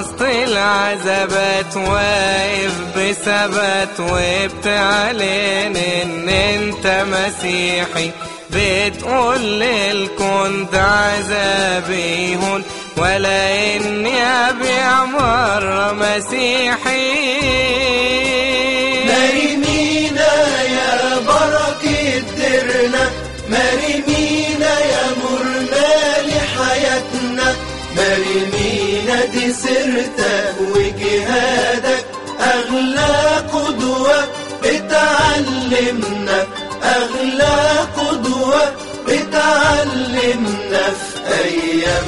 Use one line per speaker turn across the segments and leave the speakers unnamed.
وسط العذبات واقف بثبات وبتعلن ان انت مسيحي بتقول للكون ده عذابي هون ولا اني ابيع مرة مسيحي
مريمينا يا بركة درنا مريمينا يا مرنا لحياتنا مريمينا دي سيرتك وجهادك أغلى قدوة بتعلمنا أغلى قدوة بتعلمنا في أيام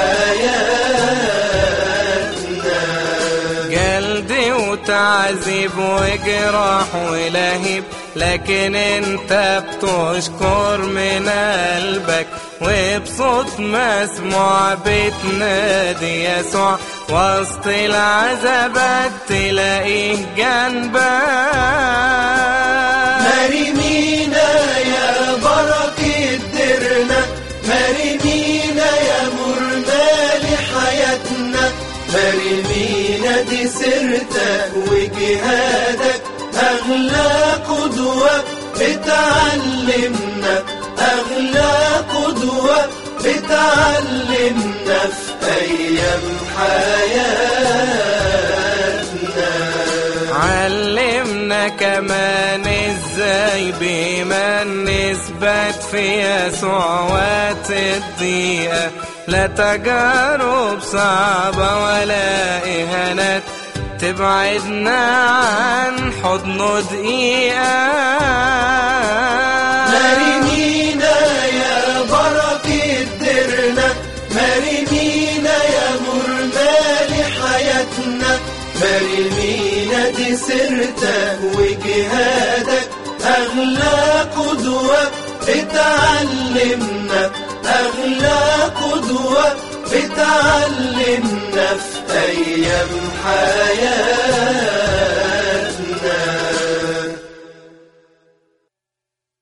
حياتنا
جلد وتعذيب وجراح ولهيب لكن انت بتشكر من قلبك وبصوت مسموع بتنادي يسوع وسط العذبات تلاقيه جنبك
مريمينا يا بركة درنا مريمينا يا مرنا لحياتنا مريمينا دي سيرتك وجهادك أغلى قدوة بتعلمنا أغلى قدوة بتعلمنا في أيام حياتنا
علمنا كمان ازاي بما نثبت في يسوع وقت الضيقة لا تجارب صعبة ولا إهانات تبعدنا عن حضنه دقيقة
مريمينا يا بركة درنا مريمينا يا مرنا لحياتنا مريمينا دي سيرتك وجهادك أغلى قدوة بتعلمنا أغلى قدوة بتعلمنا في أيام حياتنا